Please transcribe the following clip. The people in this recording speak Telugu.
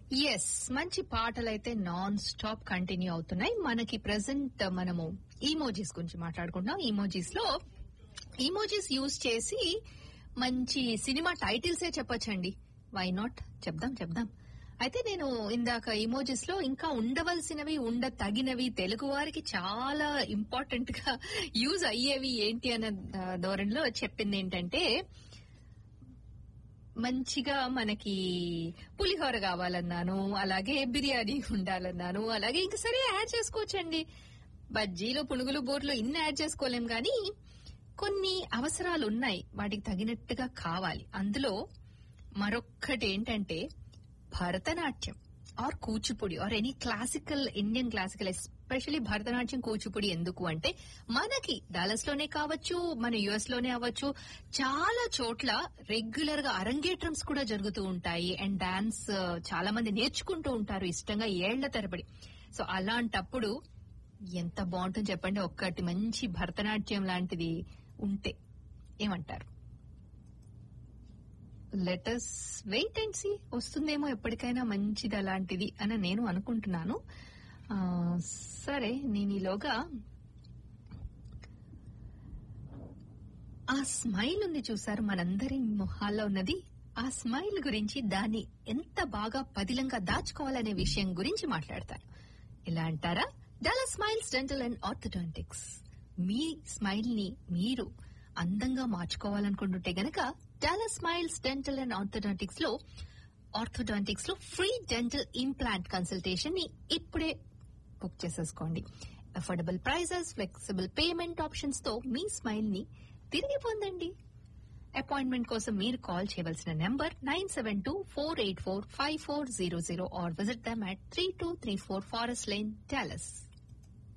ఎస్ మంచి పాటలు అయితే నాన్ స్టాప్ కంటిన్యూ అవుతున్నాయి మనకి ప్రెసెంట్ మనము ఈమోజీస్ గురించి మాట్లాడుకుంటున్నాం ఈమోజీస్ లో ఈమోజీస్ యూజ్ చేసి మంచి సినిమా టైటిల్స్ ఏ చెప్పొచ్చండి వై నాట్ చెప్దాం చెప్దాం అయితే నేను ఇందాక ఇమోజీస్ లో ఇంకా ఉండవలసినవి ఉండ తగినవి తెలుగు వారికి చాలా ఇంపార్టెంట్ గా యూజ్ అయ్యేవి ఏంటి అన్న ఆ, ధోరణిలో చెప్పింది ఏంటంటే మంచిగా మనకి పులిహోర కావాలన్నాను అలాగే బిర్యానీ ఉండాలన్నాను అలాగే ఇంకా సరే యాడ్ చేసుకోవచ్చండి బజ్జీలు పునుగులు బోర్లు ఇన్ని యాడ్ చేసుకోలేం కానీ కొన్ని అవసరాలు ఉన్నాయి వాటికి తగినట్టుగా కావాలి అందులో మరొక్కటి ఏంటంటే Bharatanatyam or Kuchipudi or any classical Indian classical especially Bharatanatyam Kuchipudi ఎందుకు అంటే మనకి డాలస్ లోనే కావచ్చు మన యుఎస్ లోనే అవ్వచ్చు చాలా చోట్ల రెగ్యులర్ గా అరంగేట్రమ్స్ కూడా జరుగుతూ ఉంటాయి అండ్ డాన్స్ చాలా మంది నేర్చుకుంటూ ఉంటారు ఇష్టంగా ఏళ్ల తరబడి సో అలాంటప్పుడు ఎంత బాగుంటుంది చెప్పండి ఒక్కటి మంచి భరతనాట్యం లాంటిది ఉంటే ఏమంటారు లెటర్స్ వెయిట్ అండ్ సి వస్తుందేమో ఎప్పటికైనా మంచిది అలాంటిది అని నేను అనుకుంటున్నాను ఆ, సరే నేను ఈలోగా ఆ స్మైల్ ఉంది చూసారు మనందరి మొహాల్లో ఉన్నది ఆ స్మైల్ గురించి దాన్ని ఎంత బాగా పదిలంగా దాచుకోవాలనే విషయం గురించి మాట్లాడతాను ఎలా అంటారా Dala Smiles Dental and Orthodontics మీ స్మైల్ ని మీరు అందంగా మార్చుకోవాలనుకుంటుంటే గనక Dala Smiles Dental and Orthodontics లో ఆర్థోడాంటిక్స్ లో ఫ్రీ డెంటల్ ఇంప్లాంట్ కన్సల్టేషన్ ని ఇప్పుడే బుక్ చేసేసుకోండి affordable prices flexible payment options తో మీ స్మైల్ ని తిరిగి పొందండి అపాయింట్మెంట్ కోసం మీరు కాల్ చేయవలసిన number nine seven two four eight four five four zero zero or visit them at three two three four Forest Lane Dallas